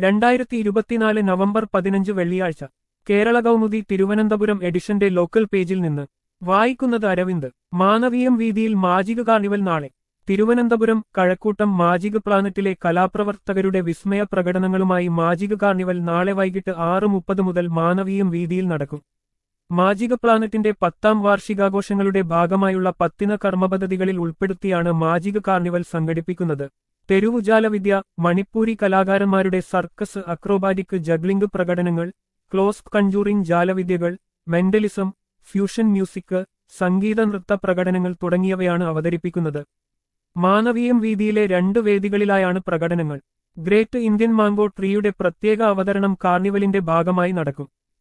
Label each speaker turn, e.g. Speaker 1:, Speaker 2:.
Speaker 1: രണ്ടായിരത്തി ഇരുപത്തിനാല് നവംബർ പതിനഞ്ച് വെള്ളിയാഴ്ച കേരള കൗമുദി തിരുവനന്തപുരം എഡിഷന്റെ ലോക്കൽ പേജിൽ നിന്ന് വായിക്കുന്നത് അരവിന്ദ് മാനവീയം വീതിയിൽ മാജിക കാർണിവൽ നാളെ തിരുവനന്തപുരം കഴക്കൂട്ടം മാജിക് പ്ലാനറ്റിലെ കലാപ്രവർത്തകരുടെ വിസ്മയ പ്രകടനങ്ങളുമായി മാജിക് കാർണിവൽ നാളെ വൈകിട്ട് ആറ് മുപ്പത് മുതൽ മാനവീയം വീതിയിൽ നടക്കും മാജിക പ്ലാനറ്റിന്റെ പത്താം വാർഷികാഘോഷങ്ങളുടെ ഭാഗമായുള്ള പത്തിന കർമ്മപദ്ധതികളിൽ ഉൾപ്പെടുത്തിയാണ് മാജിക് കാർണിവൽ സംഘടിപ്പിക്കുന്നത് തെരുവുജാലവിദ്യ മണിപ്പൂരി കലാകാരന്മാരുടെ സർക്കസ് അക്രോബാറ്റിക് ജഗ്ലിംഗ് പ്രകടനങ്ങൾ ക്ലോസ് കൺജൂറിംഗ് ജാലവിദ്യകൾ മെന്റലിസം ഫ്യൂഷൻ മ്യൂസിക് സംഗീത നൃത്ത പ്രകടനങ്ങൾ തുടങ്ങിയവയാണ് അവതരിപ്പിക്കുന്നത് മാനവീയം വീതിയിലെ രണ്ട് വേദികളിലായാണ് പ്രകടനങ്ങൾ ഗ്രേറ്റ് ഇന്ത്യൻ മാംഗോ ട്രീയുടെ പ്രത്യേക അവതരണം കാർണിവലിന്റെ ഭാഗമായി നടക്കും